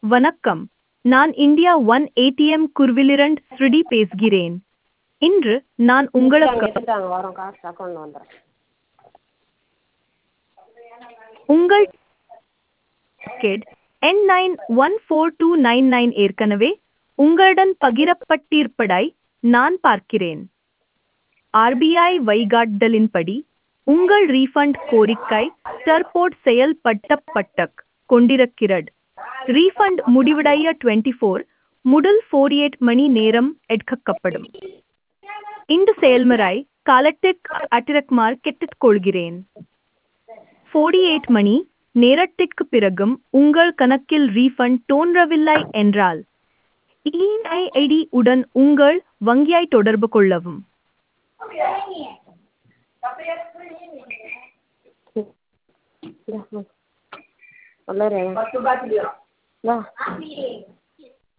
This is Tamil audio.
வணக்கம் நான் இந்தியா ஒன் ஏடிஎம் குர்விலிரண்ட் ஸ்ருடி பேசுகிறேன் இன்று நான் உங்களுக்கு எடுத்துட்டாங்க வரோம் காசு அக்கௌண்ட் வந்துடும் உங்கள் என் nine one four two nine nine ஏற்கனவே உங்களுடன் பகிரப்பட்டிருப்பதாய் நான் பார்க்கிறேன் ஆர்பிஐ வழிகாட்டுதலின்படி உங்கள் ரீஃபண்ட் கோரிக்கை தற்போது செயல்படுத்தப்பட்ட கொண்டிருக்கிறது ரீஃபண்ட் முடிவடைய டுவெண்ட்டி ஃபோர் முதல் ஃபோர் எயிட் மணி நேரம் எடுக்கப்படும் இந்த செயல்முறை காலத்திற்கு அட்டிரக்குமாறு கேட்டுக்கொள்கிறேன் ஃபோர்டி எயிட் மணி நேரத்திற்கு பிறகும் உங்கள் கணக்கில் ரீஃபண்ட் தோன்றவில்லை என்றால் இஐடி உடன் உங்கள் வங்கியை தொடர்பு கொள்ளவும் உள்ளார வா